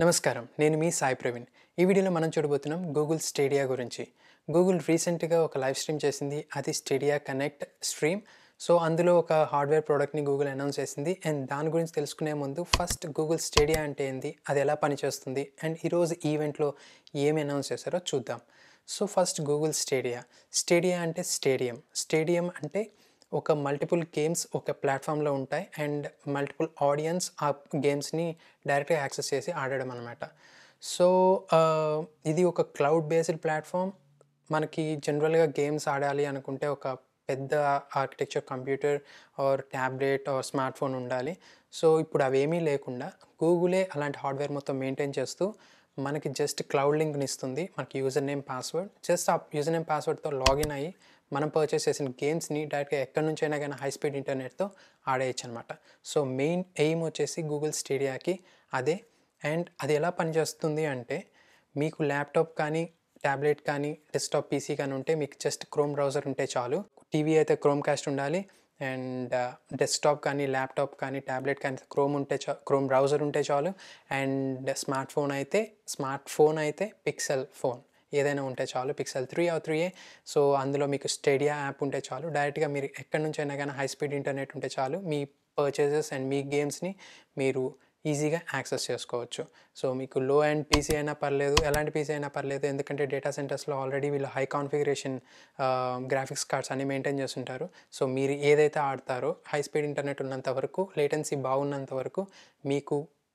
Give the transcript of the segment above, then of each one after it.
నమస్కారం నేను మీ సాయి ప్రవీణ్ ఈ వీడియోలో మనం చూడబోతున్నాం గూగుల్ స్టేడియా గురించి గూగుల్ రీసెంట్గా ఒక లైవ్ స్ట్రీమ్ చేసింది అది స్టేడియా కనెక్ట్ స్ట్రీమ్ సో అందులో ఒక హార్డ్వేర్ ప్రోడక్ట్ని గూగుల్ అనౌన్స్ చేసింది అండ్ దాని గురించి తెలుసుకునే ముందు ఫస్ట్ గూగుల్ స్టేడియా అంటే ఏంది అది ఎలా పనిచేస్తుంది అండ్ ఈరోజు ఈవెంట్లో ఏమి అనౌన్స్ చేశారో చూద్దాం so first Google Stadia Stadia అంటే స్టేడియం స్టేడియం అంటే ఒక మల్టిపుల్ గేమ్స్ ఒక ప్లాట్ఫామ్లో ఉంటాయి అండ్ మల్టిపుల్ ఆడియన్స్ ఆ గేమ్స్ని డైరెక్ట్గా యాక్సెస్ చేసి ఆడడం అనమాట సో ఇది ఒక క్లౌడ్ బేస్డ్ ప్లాట్ఫామ్ మనకి జనరల్గా గేమ్స్ ఆడాలి అనుకుంటే ఒక పెద్ద architecture computer or tablet or smart phone ఉండాలి సో ఇప్పుడు అవేమీ లేకుండా గూగులే అలాంటి హార్డ్వేర్ మొత్తం మెయింటైన్ చేస్తూ మనకి జస్ట్ క్లౌడ్ లింక్ని ఇస్తుంది మనకి యూజర్ నేమ్ పాస్వర్డ్ జస్ట్ ఆ యూజర్ నేమ్ పాస్వర్డ్తో లాగిన్ అయ్యి మనం పర్చేస్ చేసిన గేమ్స్ని డైరెక్ట్గా ఎక్కడి నుంచి అయినా కానీ హై స్పీడ్ ఇంటర్నెట్తో ఆడేయచ్చు అనమాట సో మెయిన్ ఎయిమ్ వచ్చేసి గూగుల్ స్టేడియాకి అదే అండ్ అది ఎలా పనిచేస్తుంది అంటే మీకు ల్యాప్టాప్ కానీ ట్యాబ్లెట్ కానీ డెస్క్టాప్ పీసీ కానీ ఉంటే మీకు జస్ట్ క్రోమ్ బ్రౌజర్ ఉంటే చాలు టీవీ అయితే క్రోమ్ కాస్ట్ ఉండాలి అండ్ డెస్క్టాప్ కానీ ల్యాప్టాప్ కానీ ట్యాబ్లెట్ కానీ క్రోమ్ ఉంటే చా క్రోమ్ బ్రౌజర్ ఉంటే చాలు అండ్ స్మార్ట్ ఫోన్ అయితే స్మార్ట్ ఫోన్ అయితే పిక్సెల్ ఫోన్ ఏదైనా ఉంటే చాలు పిక్సెల్ త్రీ ఆ త్రీ సో అందులో మీకు స్టేడియా యాప్ ఉంటే చాలు డైరెక్ట్గా మీరు ఎక్కడి నుంచి అయినా కానీ హై స్పీడ్ ఇంటర్నెట్ ఉంటే చాలు మీ పర్చేజెస్ అండ్ మీ గేమ్స్ని మీరు ఈజీగా యాక్సెస్ చేసుకోవచ్చు సో మీకు లో అండ్ పీసీ అయినా పర్లేదు ఎలాంటి పీసీ అయినా పర్లేదు ఎందుకంటే డేటా సెంటర్స్లో ఆల్రెడీ వీళ్ళు హై కాన్ఫిగరేషన్ గ్రాఫిక్స్ కార్డ్స్ అన్ని మెయింటైన్ చేస్తుంటారు సో మీరు ఏదైతే ఆడతారో హై స్పీడ్ ఇంటర్నెట్ ఉన్నంత వరకు లేటెన్సీ బాగున్నంత వరకు మీకు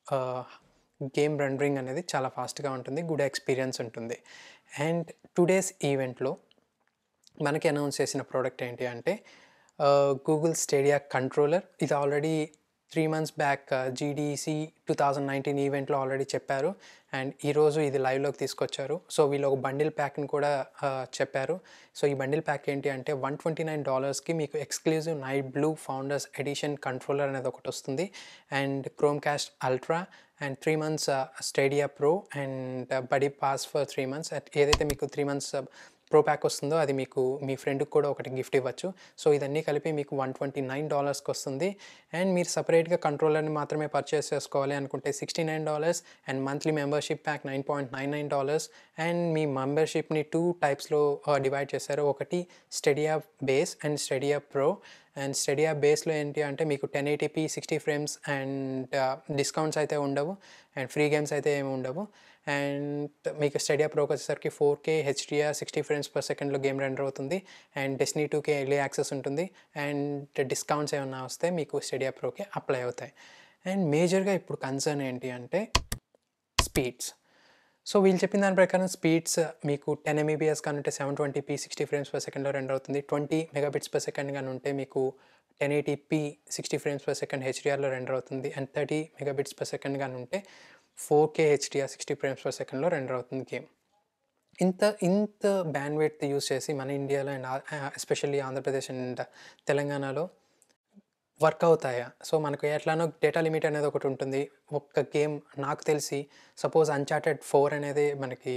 గేమ్ రెండరింగ్ అనేది చాలా ఫాస్ట్గా ఉంటుంది గుడ్ ఎక్స్పీరియన్స్ ఉంటుంది అండ్ టుడేస్ ఈవెంట్లో మనకి అనౌన్స్ చేసిన ప్రోడక్ట్ ఏంటి అంటే గూగుల్ స్టేడియా కంట్రోలర్ ఇది already three months back GDC two thousand nineteen ఈవెంట్లో ఆల్రెడీ చెప్పారు అండ్ ఈరోజు ఇది లైవ్లోకి తీసుకొచ్చారు సో వీళ్ళు ఒక బండిల్ ప్యాక్ని కూడా చెప్పారు సో ఈ బండిల్ ప్యాక్ ఏంటి అంటే వన్ ట్వంటీ నైన్ డాలర్స్కి మీకు exclusive night blue founders edition controller అనేది ఒకటి వస్తుంది and Chromecast Ultra and three months Stadia Pro and buddy pass for three months ఏదైతే మీకు త్రీ మంత్స్ ప్రో ప్యాక్ వస్తుందో అది మీకు మీ ఫ్రెండ్కి కూడా ఒకటి గిఫ్ట్ ఇవ్వచ్చు సో ఇదన్నీ కలిపి మీకు వన్ ట్వంటీ నైన్ డాలర్స్కి వస్తుంది అండ్ మీరు సపరేట్గా కంట్రోలర్ని మాత్రమే పర్చేస్ చేసుకోవాలి అనుకుంటే sixty nine dollars and monthly membership pack nine point nine nine dollars and మీ మెంబర్షిప్ని టూ టైప్స్లో డివైడ్ చేశారు ఒకటి Stadia Base and Stadia Pro and Stadia బేస్లో ఏంటి అంటే మీకు ten eighty P sixty frames and discounts అయితే ఉండవు అండ్ ఫ్రీ గేమ్స్ అయితే ఏమి ఉండవు అండ్ మీకు స్టడియా ప్రోకి వచ్చేసరికి four K HDR sixty frames per సెకండ్లో గేమ్ రెండర్ అవుతుంది అండ్ డెస్నీ టూకే ఎర్లీ యాక్సెస్ ఉంటుంది అండ్ డిస్కౌంట్స్ ఏమైనా వస్తే మీకు స్టడియా ప్రోకి అప్లై అవుతాయి అండ్ మేజర్గా ఇప్పుడు కన్సర్న్ ఏంటి అంటే స్పీడ్స్ సో వీళ్ళు చెప్పిన దాని ప్రకారం స్పీడ్స్ మీకు టెన్ ఎంఈబిఎస్ కానీ ఉంటే seven twenty P sixty frames per సెకండ్లో రెండర్ అవుతుంది ట్వంటీ మెగాబిట్స్ పర్ సెకండ్ కానీ ఉంటే మీకు ten eighty P sixty frames per second హెచ్డిఆర్లో రెండర్ అవుతుంది and thirty megabits per second కానీ ఉంటే four K HDR sixty frames per సెకండ్లో రెండర్ అవుతుంది గేమ్ ఇంత ఇంత బ్యాండ్వేట్ యూస్ చేసి మన ఇండియాలో అండ్ ఎస్పెషల్లీ ఆంధ్రప్రదేశ్ అండ్ తెలంగాణలో వర్క్ అవుతాయా సో మనకు ఎట్లానో డేటా లిమిట్ అనేది ఒకటి ఉంటుంది ఒక్క గేమ్ నాకు తెలిసి సపోజ్ అన్చార్టెడ్ ఫోర్ అనేది మనకి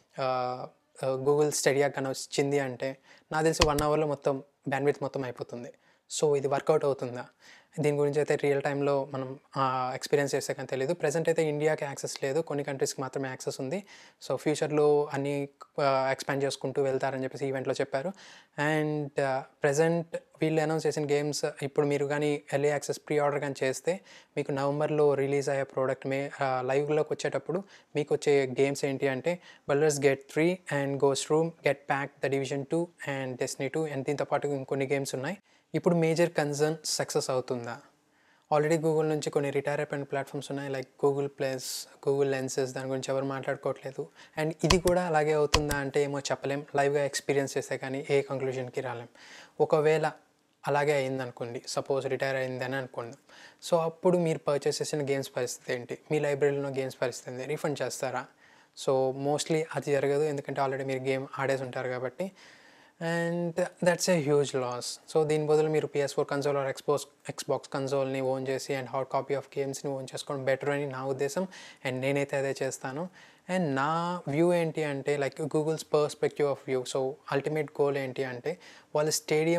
గూగుల్ స్టడియా కానీ వచ్చింది అంటే నాకు తెలిసి వన్ అవర్లో మొత్తం బ్యాండ్విత్ మొత్తం అయిపోతుంది సో ఇది వర్కౌట్ అవుతుందా దీని గురించి అయితే రియల్ టైంలో మనం ఎక్స్పీరియన్స్ చేస్తే కానీ తెలియదు ప్రజెంట్ అయితే ఇండియాకి యాక్సెస్ లేదు కొన్ని కంట్రీస్కి మాత్రమే యాక్సెస్ ఉంది సో ఫ్యూచర్లో అన్నీ ఎక్స్పాండ్ చేసుకుంటూ వెళ్తారని చెప్పేసి ఈవెంట్లో చెప్పారు అండ్ ప్రజెంట్ వీళ్ళు అనౌన్స్ చేసిన గేమ్స్ ఇప్పుడు మీరు కానీ ఎల్ఏ యాక్సెస్ ప్రీ ఆర్డర్ కానీ చేస్తే మీకు నవంబర్లో రిలీజ్ అయ్యే ప్రోడక్ట్ మే లైవ్లోకి వచ్చేటప్పుడు మీకు వచ్చే గేమ్స్ ఏంటి అంటే ballers get three and goes room get pack the division two and destiny two అండ్ దీంతో పాటు ఇంకొన్ని గేమ్స్ ఉన్నాయి ఇప్పుడు మేజర్ కన్సర్న్ సక్సెస్ అవుతుందా ఆల్రెడీ గూగుల్ నుంచి కొన్ని రిటైర్ అయిపోయిన ప్లాట్ఫామ్స్ ఉన్నాయి like Google plus Google lenses దాని గురించి ఎవరు మాట్లాడుకోవట్లేదు అండ్ ఇది కూడా అలాగే అవుతుందా అంటే ఏమో చెప్పలేం లైవ్గా ఎక్స్పీరియన్స్ చేస్తే కానీ ఏ కంక్లూజన్కి రాలేం ఒకవేళ అలాగే అయిందనుకోండి సపోజ్ రిటైర్ అయిందని అనుకోండి సో అప్పుడు మీరు పర్చేస్ చేసిన గేమ్స్ పరిస్థితి ఏంటి మీ లైబ్రరీలో గేమ్స్ పరిస్థితి ఏంటి రీఫండ్ చేస్తారా సో మోస్ట్లీ అది జరగదు ఎందుకంటే ఆల్రెడీ మీరు గేమ్ ఆడేసి ఉంటారు కాబట్టి and that's a huge loss so దీని బదులు మీరు PS four console or Xbox Xbox కన్సోల్ని ఓన్ చేసి అండ్ హాట్ కాపీ ఆఫ్ గేమ్స్ని ఓన్ చేసుకోవడం బెటర్ అని నా ఉద్దేశం అండ్ నేనైతే అదే చేస్తాను అండ్ నా వ్యూ ఏంటి అంటే like Google's perspective of view so ultimate goal ఏంటి అంటే వాళ్ళ స్టేడియం ఆఫ్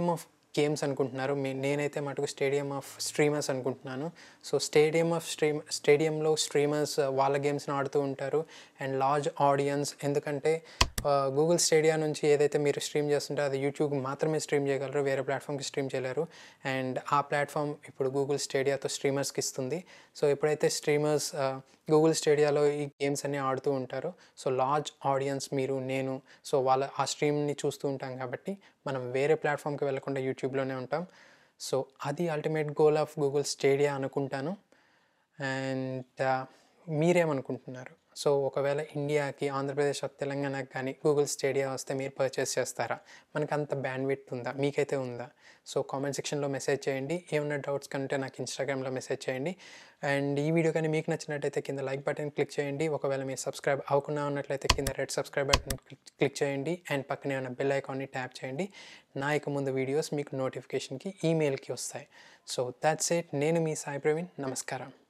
గేమ్స్ అనుకుంటున్నారు మీ నేనైతే మటుకు స్టేడియం ఆఫ్ స్ట్రీమర్స్ అనుకుంటున్నాను సో స్టేడియం ఆఫ్ స్ట్రీమ్ స్టేడియంలో స్ట్రీమర్స్ వాళ్ళ గేమ్స్ని ఆడుతూ ఉంటారు అండ్ లార్జ్ ఆడియన్స్ ఎందుకంటే గూగుల్ స్టేడియా నుంచి ఏదైతే మీరు స్ట్రీమ్ చేస్తుంటే అది యూట్యూబ్ మాత్రమే స్ట్రీమ్ చేయగలరు వేరే ప్లాట్ఫామ్కి స్ట్రీమ్ చేయలేరు అండ్ ఆ ప్లాట్ఫామ్ ఇప్పుడు గూగుల్ స్టేడియాతో స్ట్రీమర్స్కి ఇస్తుంది సో ఎప్పుడైతే స్ట్రీమర్స్ గూగుల్ స్టేడియాలో ఈ గేమ్స్ అన్నీ ఆడుతూ ఉంటారు సో లార్జ్ ఆడియన్స్ మీరు నేను సో వాళ్ళ ఆ స్ట్రీమ్ని చూస్తూ ఉంటాం కాబట్టి మనం వేరే ప్లాట్ఫామ్కి వెళ్ళకుండా యూట్యూబ్లోనే ఉంటాం సో అది ultimate goal of Google Stadia అనుకుంటాను అండ్ మీరేమనుకుంటున్నారు సో ఒకవేళ ఇండియాకి ఆంధ్రప్రదేశ్ ఆర్ తెలంగాణకి కానీ గూగుల్ స్టేడియా వస్తే మీరు పర్చేస్ చేస్తారా మనకు అంత బ్యాండ్విడ్త్ ఉందా మీకైతే ఉందా సో కామెంట్ సెక్షన్లో మెసేజ్ చేయండి ఏమన్నా డౌట్స్ కంటే నాకు ఇన్స్టాగ్రామ్లో మెసేజ్ చేయండి అండ్ ఈ వీడియో కానీ మీకు నచ్చినట్టయితే కింద లైక్ బటన్ క్లిక్ చేయండి ఒకవేళ మీరు సబ్స్క్రైబ్ అవ్వకుండా ఉన్నట్లయితే కింద రెడ్ సబ్స్క్రైబ్ బటన్ క్లిక్ చేయండి అండ్ పక్కనే ఉన్న బెల్ ఐకాన్ని ట్యాప్ చేయండి నా ఇక ముందు వీడియోస్ మీకు నోటిఫికేషన్కి ఈమెయిల్కి వస్తాయి సో దాట్స్ ఇట్ నేను మీ సాయి ప్రవీణ్ నమస్కారం